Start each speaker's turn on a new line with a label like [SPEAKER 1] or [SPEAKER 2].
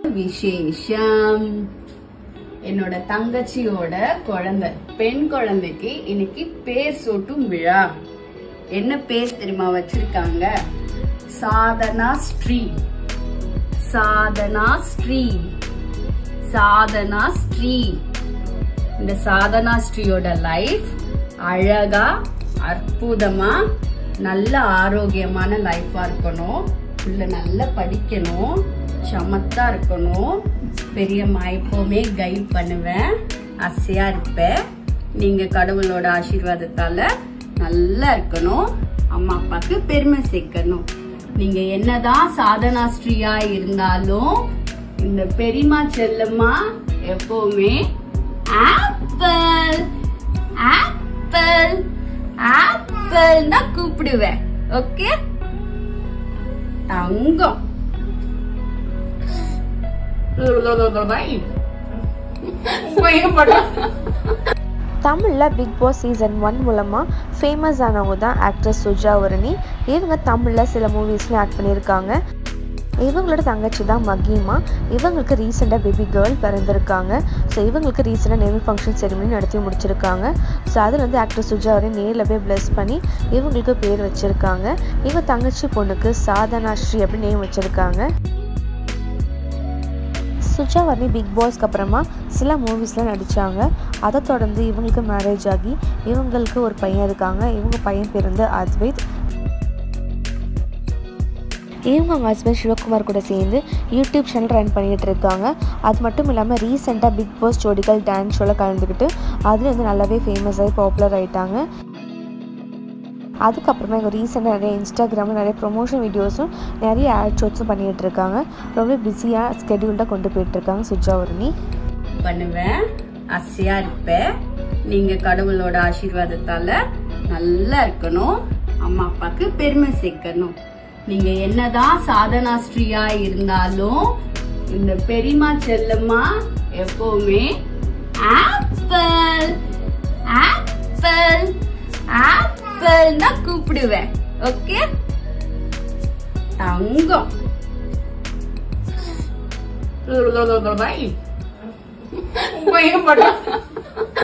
[SPEAKER 1] விசேஷம் என்னோட தங்கச்சியோட குழந்தை பெண் குழந்தைக்கு இன்னைக்கு பேர் சூட்டும் விழா என்ன பேர் தெரியுமா வச்சிருக்காங்க சாதனா ஸ்ரீ சாதனா ஸ்ரீ சாதனா ஸ்ரீ இந்த சாதனா ஸ்ரீயோட லைஃப் அழகா அற்புதமா நல்ல ஆரோக்கியமான லைஃபா இருக்கணும் உள்ள நல்லா படிக்கணும் சமத்தா இருக்கணும் பெரியம்மா எப்பவுமே கைட் பண்ணுவேன் அசையா இருப்பேன் நீங்க கடவுளோட ஆசீர்வாதத்தால நல்லா இருக்கணும் அம்மா அப்பாக்கு பெருமை சேர்க்கணும் நீங்க என்னதான் சாதனா ஸ்ரீயா இருந்தாலும் இந்த பெரியம்மா செல்லம்மா எப்பவுமே ஆப்பிள் ஆப்பிள் ஆப்பிள் தான் கூப்பிடுவேன் ஓகே தங்கம்
[SPEAKER 2] தமிழில் பிக் பாஸ் சீசன் ஒன் மூலமாக ஃபேமஸ் ஆனவங்க தான் ஆக்ட்ரஸ் சுஜா வரணி இவங்க தமிழில் சில மூவிஸ்லையும் ஆக்ட் பண்ணியிருக்காங்க இவங்களோட தங்கச்சி தான் மகிமா இவங்களுக்கு ரீசெண்டாக பேபி கேர்ள் பிறந்திருக்காங்க ஸோ இவங்களுக்கு ரீசெண்டாக நேம் ஃபங்க்ஷன் செரிமனி நடத்தி முடிச்சிருக்காங்க ஸோ அதில் வந்து ஆக்டர் சுஜா வரை நேரில் போய் ப்ளஸ் பண்ணி இவங்களுக்கு பேர் வச்சுருக்காங்க இவங்க தங்கச்சி பொண்ணுக்கு சாதனா ஸ்ரீ அப்படின்னு நேம் வச்சுருக்காங்க சுஜா வர்ணி பிக் பாஸ்க்கு அப்புறமா சில மூவிஸில் நடித்தாங்க அதை தொடர்ந்து இவங்களுக்கு மேரேஜ் ஆகி இவங்களுக்கு ஒரு பையன் இருக்காங்க இவங்க பையன் பேர் வந்து அத்வைத் இவங்க அவங்க ஹஸ்பண்ட் சிவகுமார் கூட சேர்ந்து யூடியூப் சேனல் ரன் பண்ணிகிட்டு இருக்காங்க அது மட்டும் இல்லாமல் ரீசெண்டாக பிக் பாஸ் ஜோடிகள் டான்ஸ் ஷோவில் கலந்துக்கிட்டு அதில் வந்து நல்லாவே ஃபேமஸ் ஆகி பாப்புலர் ஆகிட்டாங்க அதுக்கப்புறமா இவங்க ரீசெண்டாக நிறைய இன்ஸ்டாகிராமில் நிறைய ப்ரொமோஷன் வீடியோஸும் நிறைய ஆட் ஷோட்ஸும் பண்ணிகிட்டு இருக்காங்க ரொம்ப பிஸியாக ஸ்கெடியூல்டாக கொண்டு போயிட்டுருக்காங்க சுஜாவரணி
[SPEAKER 1] பண்ணுவேன் அசையா இருப்பேன் நீங்க கடவுளோட ஆசீர்வாதத்தால நல்லா இருக்கணும் அம்மா அப்பாக்கு பெருமை சேர்க்கணும் நீங்க என்னதான் சாதனா ஸ்ரீயா இருந்தாலும் இந்த பெரியம்மா செல்லம்மா எப்பவுமே ஆப்பிள் ஆப்பிள் ஆப்பிள் தான் கூப்பிடுவேன் ஓகே தங்கம்